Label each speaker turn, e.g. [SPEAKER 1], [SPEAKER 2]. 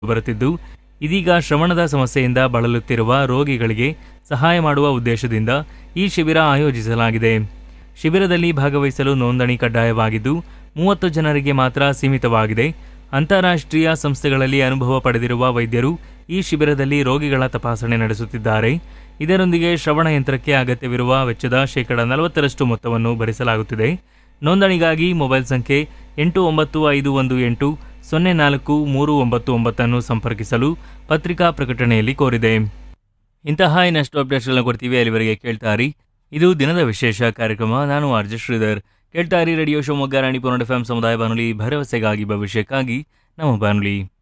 [SPEAKER 1] ಬರುತ್ತಿದ್ದು ಇದೀಗ ಶ್ರವಣದ ಸಮಸ್ಯೆಯಿಂದ ಬಳಲುತ್ತಿರುವ ರೋಗಿಗಳಿಗೆ ಸಹಾಯ ಮಾಡುವ ಉದ್ದೇಶದಿಂದ ಈ ಶಿಬಿರ ಆಯೋಜಿಸಲಾಗಿದೆ ಶಿಬಿರದಲ್ಲಿ ಭಾಗವಹಿಸಲು ನೋಂದಣಿ ಕಡ್ಡಾಯವಾಗಿದ್ದು ಮೂವತ್ತು ಜನರಿಗೆ ಮಾತ್ರ ಸೀಮಿತವಾಗಿದೆ ಅಂತಾರಾಷ್ಟ್ರೀಯ ಸಂಸ್ಥೆಗಳಲ್ಲಿ ಅನುಭವ ಪಡೆದಿರುವ ವೈದ್ಯರು ಈ ಶಿಬಿರದಲ್ಲಿ ರೋಗಿಗಳ ತಪಾಸಣೆ ನಡೆಸುತ್ತಿದ್ದಾರೆ ಇದರೊಂದಿಗೆ ಶ್ರವಣ ಯಂತ್ರಕ್ಕೆ ಅಗತ್ಯವಿರುವ ವೆಚ್ಚದ ಶೇಕಡ ನಲವತ್ತರಷ್ಟು ಮೊತ್ತವನ್ನು ಭರಿಸಲಾಗುತ್ತಿದೆ ನೋಂದಣಿಗಾಗಿ ಮೊಬೈಲ್ ಸಂಖ್ಯೆ ಎಂಟು ಒಂಬತ್ತು ಐದು ಒಂದು ಎಂಟು ಸೊನ್ನೆ ನಾಲ್ಕು ಮೂರು ಒಂಬತ್ತು ಒಂಬತ್ತನ್ನು ಸಂಪರ್ಕಿಸಲು ಪತ್ರಿಕಾ ಪ್ರಕಟಣೆಯಲ್ಲಿ ಕೋರಿದೆ ಇಂತಹ ಇನ್ನಷ್ಟು ಅಪ್ಡೇಟ್ಸ್ಗಳನ್ನ ಕೊಡ್ತೀವಿ ಅಲ್ಲಿವರೆಗೆ ಕೇಳ್ತಾರಿ ಇದು ದಿನದ ವಿಶೇಷ ಕಾರ್ಯಕ್ರಮ ನಾನು ಆರ್ಜೆ ಶ್ರೀಧರ್ ಕೇಳ್ತಾರಿ ರೇಡಿಯೋ ಶಿವಮೊಗ್ಗ ರಾಣಿ ಪುನಡ್ ಎಫ್ ಸಮುದಾಯ ಬಾನುಲಿ ಭರವಸೆಗಾಗಿ ಭವಿಷ್ಯಕ್ಕಾಗಿ ನಮ್ಮ ಬಾನುಲಿ